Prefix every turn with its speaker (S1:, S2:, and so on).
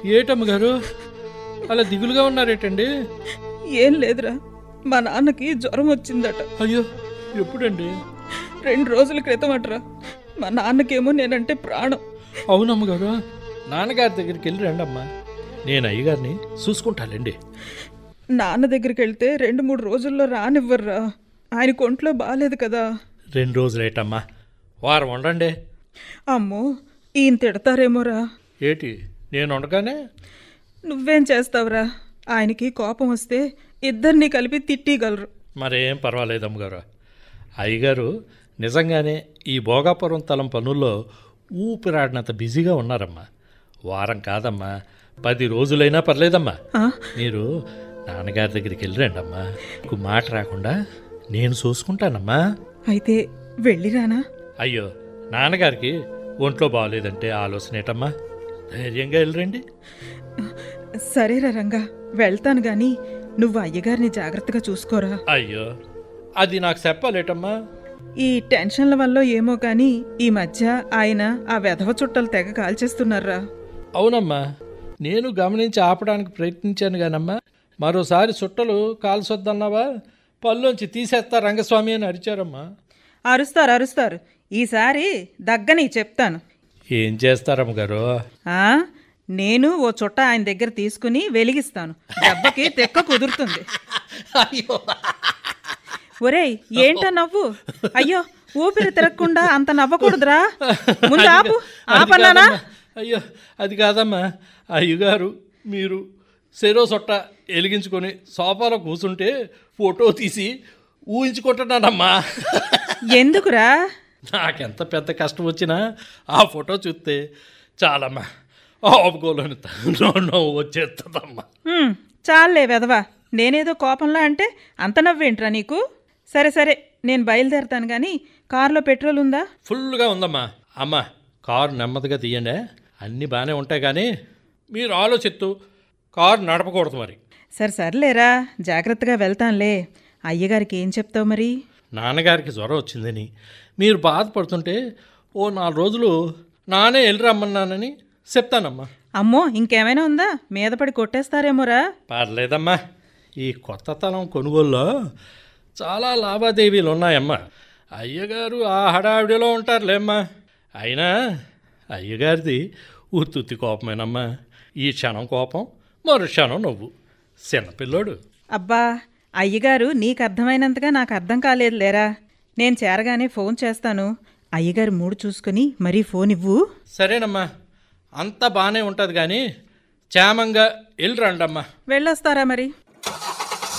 S1: ఏటమ్మ గారు అలా దిగులుగా ఉన్నారేటండి
S2: ఏం లేదురా మా నాన్నకి జ్వరం వచ్చిందట
S1: అయ్యో ఎప్పుడండి
S2: రెండు రోజుల క్రితం అట్రా మా నాన్నకేమో నేనంటే ప్రాణం
S1: అవునమ్మ గారు నాన్నగారి దగ్గరికి వెళ్ళి రండి అమ్మా నేను అయ్యగారిని చూసుకుంటానండి
S2: నాన్న దగ్గరికి వెళ్తే రెండు మూడు రోజుల్లో రానివ్వర్రా ఆయన ఒంట్లో బాగాలేదు కదా
S1: రెండు రోజులేటమ్మా వారం ఉండండి
S2: అమ్మో ఈయన తిడతారేమోరా
S1: ఏటి నేను ఉండగానే
S2: నువ్వేం చేస్తావురా ఆయనకి కోపం వస్తే ఇద్దరిని కలిపి తిట్టిగలరు
S1: మరేం పర్వాలేదు అమ్మగారు అయ్యగారు నిజంగానే ఈ భోగాపురం తలం పనుల్లో ఊపిరాడినంత బిజీగా ఉన్నారమ్మా వారం కాదమ్మా పది రోజులైనా పర్లేదమ్మా
S2: ఆ,
S1: మీరు నాన్నగారి దగ్గరికి వెళ్ళిరండి అమ్మా మీకు మాట రాకుండా నేను చూసుకుంటానమ్మా
S2: అయితే వెళ్ళిరానా
S1: అయ్యో నాన్నగారికి ఒంట్లో బాగోలేదంటే ఆలోచన ఏటమ్మా ధైర్యంగా వెళ్ళరండి
S2: సరేరా రంగా వెళ్తాను గాని నువ్వు అయ్యగారిని జాగ్రత్తగా చూసుకోరా
S1: అయ్యో అది నాకు చెప్పాలేటమ్మా
S2: ఈ టెన్షన్ల వల్ల ఏమో కానీ ఈ మధ్య ఆయన ఆ వెధవ చుట్టలు తెగ కాల్చేస్తున్నారా
S1: అవునమ్మా నేను గమనించి ఆపడానికి ప్రయత్నించాను గానమ్మా మరోసారి చుట్టలు కాల్సొద్దన్నావా పళ్ళోంచి తీసేస్తా రంగస్వామి అని అరిచారమ్మా
S2: అరుస్తారు అరుస్తారు ఈసారి దగ్గని చెప్తాను
S1: ఏం చేస్తారమ్మ గారు
S2: ఆ నేను ఓ చుట్ట ఆయన దగ్గర తీసుకుని వెలిగిస్తాను దెబ్బకి తెక్క కుదురుతుంది
S1: అయ్యో
S2: ఒరేయ్ ఏంటా నవ్వు అయ్యో ఊపిరి తిరగకుండా అంత నవ్వకూడదురా ముందు ఆపు
S1: అది
S2: ఆపన్నానా
S1: కాదమ్మా. అయ్యో అది కాదమ్మా అయ్యగారు మీరు సెరో సొట్ట వెలిగించుకొని సోఫాలో కూర్చుంటే ఫోటో తీసి ఊహించుకుంటున్నానమ్మా
S2: ఎందుకురా
S1: నాకెంత పెద్ద కష్టం వచ్చినా ఆ ఫోటో చూస్తే చాలమ్మా ఆపుకోలేని నవ్వు వచ్చేస్తుందమ్మా
S2: హ్మ్, చాలే వెధవా నేనేదో కోపంలా అంటే అంత నవ్వేంట్రా నీకు సరే సరే నేను బయలుదేరతాను కానీ కారులో పెట్రోల్ ఉందా
S1: ఫుల్గా ఉందమ్మా అమ్మ కారు నెమ్మదిగా తీయండి అన్నీ బాగానే ఉంటాయి కానీ మీరు ఆలోచిస్తూ కారు నడపకూడదు మరి
S2: సరే సర్లేరా జాగ్రత్తగా వెళ్తానులే అయ్యగారికి ఏం చెప్తావు మరి
S1: నాన్నగారికి జ్వరం వచ్చిందని మీరు బాధపడుతుంటే ఓ నాలుగు రోజులు నానే వెళ్ళి రమ్మన్నానని చెప్తానమ్మా
S2: అమ్మో ఇంకేమైనా ఉందా మీద పడి కొట్టేస్తారేమోరా
S1: పర్లేదమ్మా ఈ కొత్త తలం కొనుగోలులో చాలా లావాదేవీలు ఉన్నాయమ్మా అయ్యగారు ఆ హడావిడిలో ఉంటారులేమ్మా అయినా అయ్యగారిది ఉత్తుత్తి కోపమేనమ్మా ఈ క్షణం కోపం మరు క్షణం నవ్వు చిన్నపిల్లోడు
S2: అబ్బా అయ్యగారు నీకు అర్థమైనంతగా నాకు అర్థం కాలేదు లేరా నేను చేరగానే ఫోన్ చేస్తాను అయ్యగారు మూడు చూసుకుని మరీ ఫోన్ ఇవ్వు
S1: సరేనమ్మా అంతా బాగానే ఉంటుంది కానీ క్షేమంగా వెళ్ళి రండమ్మా
S2: వెళ్ళొస్తారా మరి